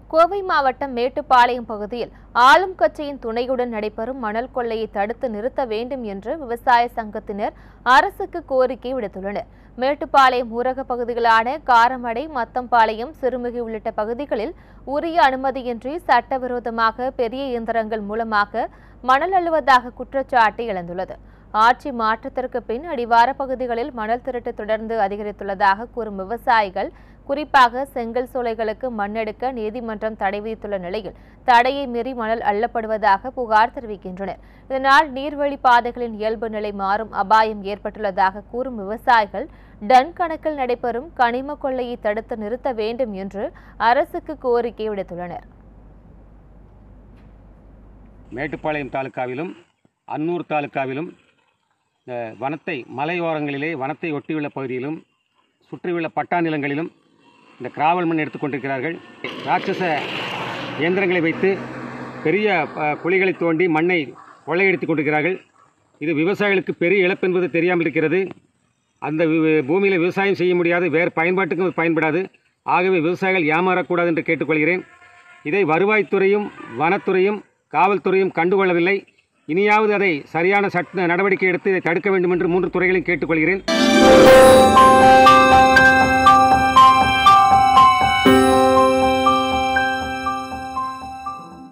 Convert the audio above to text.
கோவை மாவட்டம் மேட்டுப்பாளையம் பகுதியில் ஆளும் கட்சியின் துணையுடன் நடைபெறும் மணல் கொள்ளையை தடுத்து நிறுத்த வேண்டும் என்று விவசாய சங்கத்தினர் அரசுக்கு கோரிக்கை விடுத்துள்ளனர் மேட்டுப்பாளையம் ஊரக பகுதிகளான காரமடை மத்தம்பாளையம் சிறுமுகி உள்ளிட்ட பகுதிகளில் உரிய அனுமதியின்றி சட்டவிரோதமாக பெரிய இயந்திரங்கள் மூலமாக மணல் அள்ளுவதாக குற்றச்சாட்டு எழுந்துள்ளது ஆட்சி மாற்றத்திற்கு பின் அடிவார பகுதிகளில் மணல் திருட்டு தொடர்ந்து அதிகரித்துள்ளதாக கூறும் விவசாயிகள் குறிப்பாக செங்கல் சோலைகளுக்கு மண்ணெடுக்க நீதிமன்றம் தடை விதித்துள்ள நிலையில் தடையை மீறி மணல் அள்ளப்படுவதாக புகார் தெரிவிக்கின்றனர் இதனால் நீர்வழி பாதைகளின் இயல்பு நிலை மாறும் அபாயம் ஏற்பட்டுள்ளதாக கூறும் விவசாயிகள் டன் கணக்கில் நடைபெறும் கனிம கொள்ளையை தடுத்து நிறுத்த வேண்டும் என்று அரசுக்கு கோரிக்கை விடுத்துள்ளனர் மேட்டுப்பாளையம் தாலுக்காவிலும் அன்னூர் தாலுக்காவிலும் இந்த வனத்தை மலையோரங்களிலே வனத்தை ஒட்டியுள்ள பகுதியிலும் சுற்றியுள்ள பட்டா நிலங்களிலும் இந்த கிராவல் மண் எடுத்துக்கொண்டிருக்கிறார்கள் ராட்சச இயந்திரங்களை வைத்து பெரிய அஹ், குழிகளை தோண்டி மண்ணை கொள்ளையடித்துக் கொண்டிருக்கிறார்கள் இது விவசாயிகளுக்கு பெரிய இழப்பு என்பது தெரியாமல் இருக்கிறது அந்த வி- பூமியில் விவசாயம் செய்ய முடியாது வேறு பயன்பாட்டுக்கும் அது பயன்படாது ஆகவே விவசாயிகள் ஏமாறக்கூடாது என்று கேட்டுக்கொள்கிறேன் இதை வருவாய்த்துறையும் வனத்துறையும் காவல்துறையும் கண்டுகொள்ளவில்லை இனியாவது அதை சரியான சட்ட நடவடிக்கை எடுத்து இதை தடுக்க வேண்டும் என்று மூன்று துறைகளையும் கேட்டுக்கொள்கிறேன்